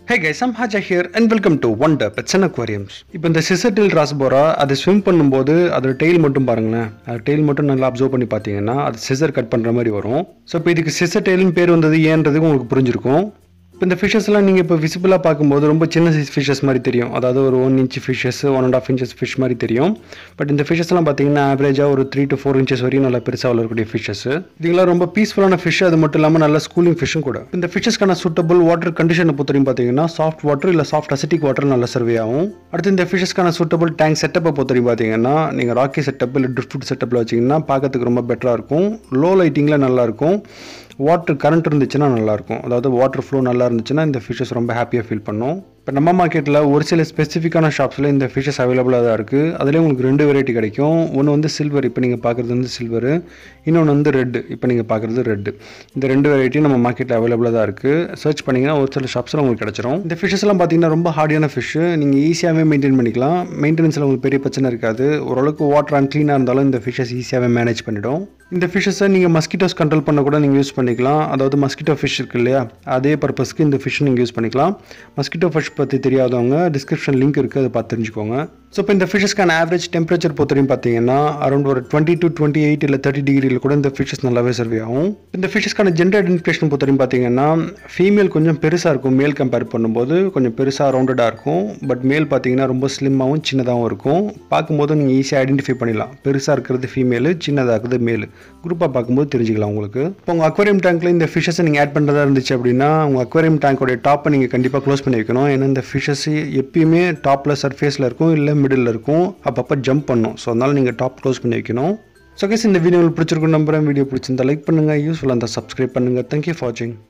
Hey guys I'm Haja here and welcome to Wonder Pets and Aquariums. இப்போ இந்த சிசர்டில் ராஸ்போரா அது swim பண்ணும்போது அதோட டெயில் மட்டும் பாருங்களேன் அது டெயில் மட்டும் நல்லா அப்சர்வ் பண்ணி பார்த்தீங்கன்னா அது சிசர் கட் பண்ணுற மாதிரி வரும் ஸோ இப்போ இதுக்கு சிசர் டெயில்னு பேர் வந்தது ஏன்றதுக்கு உங்களுக்கு புரிஞ்சிருக்கும் இப்போ இந்த ஃபிஷஸ்லாம் நீங்கள் இப்போ விசிபிளாக பார்க்கும்போது ரொம்ப சின்ன சைஸ் ஃபிஷஸ் மாதிரி தெரியும் அதாவது ஒரு one inch fishes one and half inches fish மாதிரி தெரியும் பட் இந்த ஃபிஷஸ்லாம் பார்த்தீங்கன்னா ஆவரேஜாக ஒரு த்ரீ டு ஃபோர் இன்ச்சஸ் வரையும் நல்லா பெருசாக வளரக்கூடிய ஃபிஷஸ் இதுங்களாம் ரொம்ப பீஸ்ஃபுல்லான ஃபிஷ் அது மட்டும் இல்லாமல் நல்ல ஸ்கூலிங் ஃபிஷ்ஷும் கூட இந்த ஃபிஷஸ்க்கான சூட்டபிள் வாட்டர் கண்டிஷனை பொறுத்தவரையும் பார்த்தீங்கன்னா சாஃப்ட் வாட்டர் இல்லை சாஃப்ட் அசிட்டிக் வாட்டர் நல்ல சர்வே ஆகும் அடுத்து இந்த ஃபிஷஸ்க்கான சூட்டபிள் டேங்க் செட்டப்பை பொறுத்தவரையும் பார்த்தீங்கன்னா நீங்கள் ராக்கி செட்டப் இல்லை ட்ரிஃப்ட் செட்டப்பில் வச்சிங்கன்னா பார்க்கறதுக்கு ரொம்ப பெட்டராக இருக்கும் லோ லைட்டிங்கில் நல்லாயிருக்கும் வாட்டர் கரண்ட் இருந்துச்சுன்னா நல்லாயிருக்கும் அதாவது வாட்டர் ஃப்ளோ நல்லா இருந்துச்சுன்னா இந்த ஃபிஷஸ் ரொம்ப ஹாப்பியாக ஃபீல் பண்ணும் இப்போ நம்ம மார்க்கெட்டில் ஒரு சில ஸ்பெசிஃபிக்கான ஷாப்ஸில் இந்த ஃபிஷஸ் அவைலபிளாக தான் இருக்குது அதுலேயே உங்களுக்கு ரெண்டு வெரைட்டி கிடைக்கும் ஒன்று வந்து சில்வர் இப்போ நீங்கள் பார்க்குறது வந்து சில்வர் இன்னொன்று வந்து ரெட் இப்போ நீங்கள் பார்க்குறது ரெட் இந்த ரெண்டு வெரைட்டி நம்ம மார்க்கெட்டில் அவைலபிளாக தான் இருக்குது சர்ச் பண்ணிங்கன்னா ஒரு சில ஷாப்ஸில் உங்களுக்கு கிடச்சிரும் இந்த ஃபிஷஸ்லாம் பார்த்தீங்கன்னா ரொம்ப ஹார்டியான ஃபிஷ்ஷு நீங்கள் ஈஸியாகவே மெயின்டைன் பண்ணிக்கலாம் மெயின்டெனன்ஸில் உங்களுக்கு பெரிய பிரச்சனை இருக்காது ஓரளவுக்கு வாட்டர் அண்ட் க்ளீனாக இருந்தாலும் இந்த ஃபிஷஸ் ஈஸியாகவே மேனேஜ் பண்ணிடும் இந்த ஃபிஷஸை நீங்கள் மஸ்கிட்டோஸ் கண்ட்ரோல் பண்ண கூட நீங்கள் யூஸ் பண்ணிக்கலாம் அதாவது மஸ்கிட்டோ ஃபிஷ் இருக்கு இல்லையா அதே பர்பஸ்க்கு இந்த ஃபிஷ் நீங்கள் யூஸ் பண்ணிக்கலாம் மஸ்கிட்டோ ஃபிஷ் பற்றி தெரியாதவங்க டிஸ்கிரிப்ஷன் லிங்க் இருக்குது அதை பார்த்து தெரிஞ்சுக்கோங்க ஸோ இப்போ இந்த ஃபிஷஸ்க்கான ஆவரேஜ் டெம்பரேச்சர் பொறுத்தவரையும் பார்த்தீங்கன்னா அரௌண்ட் ஒரு டுவெண்ட்டி டு டுவெண்ட்டி எயிட் இல்லை தேர்ட்டி டிகிரியில் கூட இந்த ஃபிஷஸ் நல்லாவே சர்வே ஆகும் இந்த ஃபிஷஸ்க்கான ஜெண்டர் ஐடென்டிஃபிகேஷன் பொறுத்தவரையும் பார்த்தீங்கன்னா ஃபீமேல் கொஞ்சம் பெருசாக இருக்கும் மேல் கம்பேர் பண்ணும்போது கொஞ்சம் பெருசாக ரவுண்டடாக இருக்கும் பட் மேல் பார்த்தீங்கன்னா ரொம்ப ஸ்லிம்மாகவும் சின்னதாகவும் இருக்கும் பார்க்கும்போது நீங்கள் ஈஸியாக ஐடென்டிஃபை பண்ணிடலாம் பெருசாக இருக்கிறது ஃபீமேலு சின்னதாக இருக்கிறது மேல் குரூப்பாக பார்க்கும்போது தெரிஞ்சுக்கலாம் உங்களுக்கு இப்போ உங்கள் அக்வேரியம் டேங்க்கில் இந்த ஃபிஷஸை நீங்கள் ஆட் பண்ணுறதா இருந்துச்சு அப்படின்னா உங்கள் அக்வேரியம் டேங்கோடைய டாப்பை நீங்கள் கண்டிப்பாக க்ளோஸ் பண்ணி வைக்கணும் ஏன்னா இந்த ஃபிஷஸ் எப்பயுமே டாப்பில் சர்ஃபேஸில் இருக்கும் இல்லை மிடில் இருக்கும் அப்பப்போ ஜம்ப் பண்ணும் ஸோ அதனால் நீங்கள் டாப் க்ளோஸ் பண்ணி வைக்கணும் ஸோ கேஸ் இந்த வீடியோ உங்களுக்கு பிடிச்சிருக்கும் நம்புறேன் வீடியோ பிடிச்சிருந்தா லைக் பண்ணுங்கள் யூஸ்ஃபுல்லாக இருந்தால் சப்ஸ்கிரைப் பண்ணுங்கள் தேங்க்யூ ஃபார் வாட்சிங்